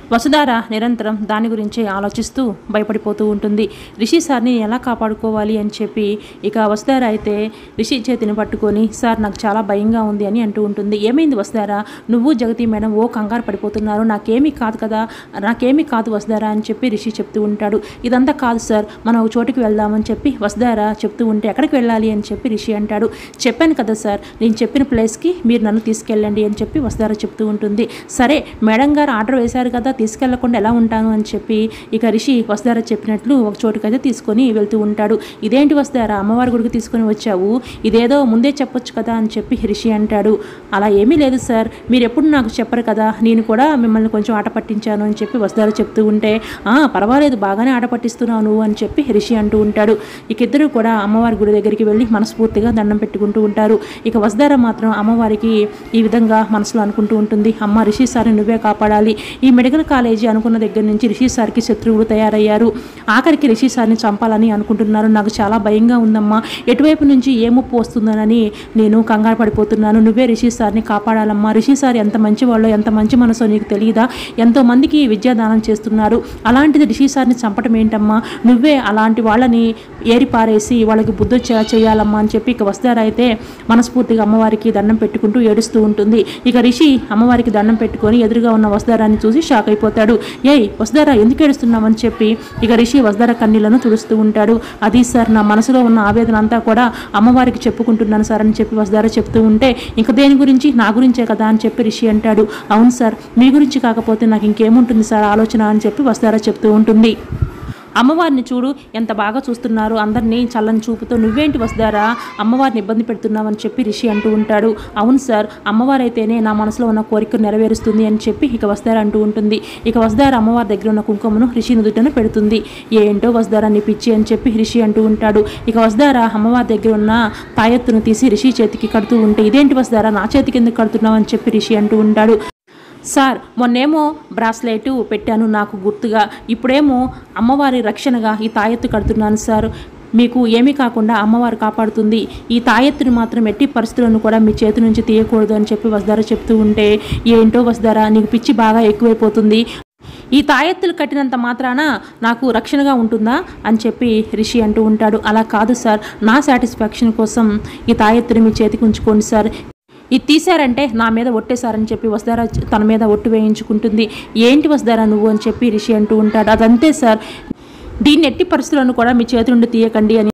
వసుధార నిరంతరం దాని గురించే ఆలోచిస్తూ భయపడిపోతూ ఉంటుంది రిషి సార్ని ఎలా కాపాడుకోవాలి అని చెప్పి ఇక వసుధార అయితే రిషి చేతిని పట్టుకొని సార్ నాకు చాలా భయంగా ఉంది అని అంటూ ఉంటుంది ఏమైంది వసుధార నువ్వు జగతి మేడం ఓ కంగారు పడిపోతున్నారు నాకేమీ కాదు కదా నాకేమీ కాదు వసుధార అని చెప్పి రిషి చెప్తూ ఉంటాడు ఇదంతా కాదు సార్ మనం ఒక చోటికి వెళ్దామని చెప్పి వసుధార చెప్తూ ఉంటే ఎక్కడికి వెళ్ళాలి అని చెప్పి రిషి అంటాడు చెప్పాను కదా సార్ నేను చెప్పిన ప్లేస్కి మీరు నన్ను తీసుకెళ్ళండి అని చెప్పి వసుధార చెప్తూ ఉంటుంది సరే మేడం గారు ఆర్డర్ వేశారు కదా తీసుకెళ్లకుండా ఎలా ఉంటాను అని చెప్పి ఇక రిషి వసుధార చెప్పినట్లు ఒక చోటుకైతే తీసుకొని వెళ్తూ ఉంటాడు ఇదేంటి వసుధార అమ్మవారి గుడికి తీసుకొని వచ్చావు ఇదేదో ముందే చెప్పొచ్చు కదా అని చెప్పి రిషి అంటాడు అలా ఏమీ లేదు సార్ మీరు ఎప్పుడు నాకు చెప్పరు కదా నేను కూడా మిమ్మల్ని కొంచెం ఆట పట్టించాను అని చెప్పి వసుధార చెప్తూ ఉంటే "ఆ, పర్వాలేదు బాగానే ఆట పట్టిస్తున్నావు నువ్వు అని చెప్పి రిషి అంటూ ఉంటాడు ఇక ఇద్దరు కూడా అమ్మవారి గుడి దగ్గరికి వెళ్ళి మనస్ఫూర్తిగా దండం పెట్టుకుంటూ ఉంటారు ఇక వసుధార మాత్రం అమ్మవారికి ఈ విధంగా మనసులో అనుకుంటూ ఉంటుంది అమ్మ రిషి సార్ని నువ్వే కాపాడాలి ఈ మెడికల్ కాలేజీ అనుకున్న దగ్గర నుంచి రిషి సార్కి శత్రువులు తయారయ్యారు ఆఖరికి రిషి సార్ని చంపాలని అనుకుంటున్నారు నాకు చాలా భయంగా ఉందమ్మా ఎటువైపు నుంచి ఏ ముప్పు వస్తుందోనని నేను కంగారు పడిపోతున్నాను నువ్వే రిషి సార్ని కాపాడాలమ్మా రిషి సార్ ఎంత మంచి వాళ్ళో ఎంత మంచి మనసో నీకు తెలియదా ఎంతో మందికి విద్యాదానం చేస్తున్నారు అలాంటిది రిషి సార్ని చంపటం ఏంటమ్మా నువ్వే అలాంటి వాళ్ళని ఏరిపారేసి వాళ్ళకి బుద్ధి వచ్చేలా చేయాలమ్మా అని చెప్పి ఇక వస్తారైతే మనస్ఫూర్తిగా అమ్మవారికి దండం పెట్టుకుంటూ ఏడుస్తూ ఉంటుంది ఇక రిషి అమ్మవారికి దండం పెట్టుకొని ఎదురుగా ఉన్న వసుధారాన్ని చూసి షాక్ అయిపోతాడు ఏయ్ వసుధారా ఎందుకు ఏడుస్తున్నావని చెప్పి ఇక రిషి వసుధార కన్నీళ్లను తుడుస్తూ ఉంటాడు అది సార్ నా మనసులో ఉన్న ఆవేదన అంతా కూడా అమ్మవారికి చెప్పుకుంటున్నాను సార్ అని చెప్పి వసుధార చెప్తూ ఉంటే ఇంక దేని గురించి నా గురించే కదా అని చెప్పి రిషి అంటాడు అవును సార్ మీ గురించి కాకపోతే నాకు ఇంకేముంటుంది సార్ ఆలోచన అని చెప్పి వసుధార చెప్తూ ఉంటుంది అమ్మవారిని చూడు ఎంత బాగా చూస్తున్నారు అందరినీ చల్లని చూపుతో నువ్వేంటి వస్తారా అమ్మవారిని ఇబ్బంది పెడుతున్నావని చెప్పి రిషి అంటూ ఉంటాడు అవును సార్ అమ్మవారు అయితేనే నా మనసులో ఉన్న కోరిక నెరవేరుస్తుంది అని చెప్పి ఇక వస్తారా అంటూ ఉంటుంది ఇక వస్తారా అమ్మవారి దగ్గర ఉన్న కుంకుమను రిషి నుదుటను పెడుతుంది ఏంటో వస్తారా నీ పిచ్చి అని చెప్పి రిషి అంటూ ఉంటాడు ఇక వస్తారా అమ్మవారి దగ్గర ఉన్న తాయెత్తును తీసి రిషి చేతికి కడుతూ ఉంటే ఇదేంటి వస్తారా నా చేతికి ఎందుకు కడుతున్నావు అని చెప్పి రిషి అంటూ ఉంటాడు సార్ మొన్నేమో బ్రాస్లెట్ పెట్టాను నాకు గుర్తుగా ఇప్పుడేమో అమ్మవారి రక్షణగా ఈ తాయెత్తు కడుతున్నాను సార్ మీకు ఏమీ కాకుండా అమ్మవారు కాపాడుతుంది ఈ తాయెత్తుని మాత్రం ఎట్టి పరిస్థితులను కూడా మీ చేతి నుంచి తీయకూడదు అని చెప్పి వసుధార చెప్తూ ఉంటే ఏంటో వసుధార నీకు పిచ్చి బాగా ఎక్కువైపోతుంది ఈ తాయెత్తులు కట్టినంత మాత్రాన నాకు రక్షణగా ఉంటుందా అని చెప్పి రిషి అంటూ ఉంటాడు అలా కాదు సార్ నా సాటిస్ఫాక్షన్ కోసం ఈ తాయెత్తుని మీ చేతికి ఉంచుకోండి సార్ ఇది తీశారంటే నా మీద ఒట్టేశారని చెప్పి వసుధార తన మీద ఒట్టు వేయించుకుంటుంది ఏంటి వసుధార నువ్వు అని చెప్పి రిషి అంటూ ఉంటాడు అదంతే సార్ దీన్ని ఎట్టి పరిస్థితులను కూడా మీ చేతి నుండి తీయకండి అని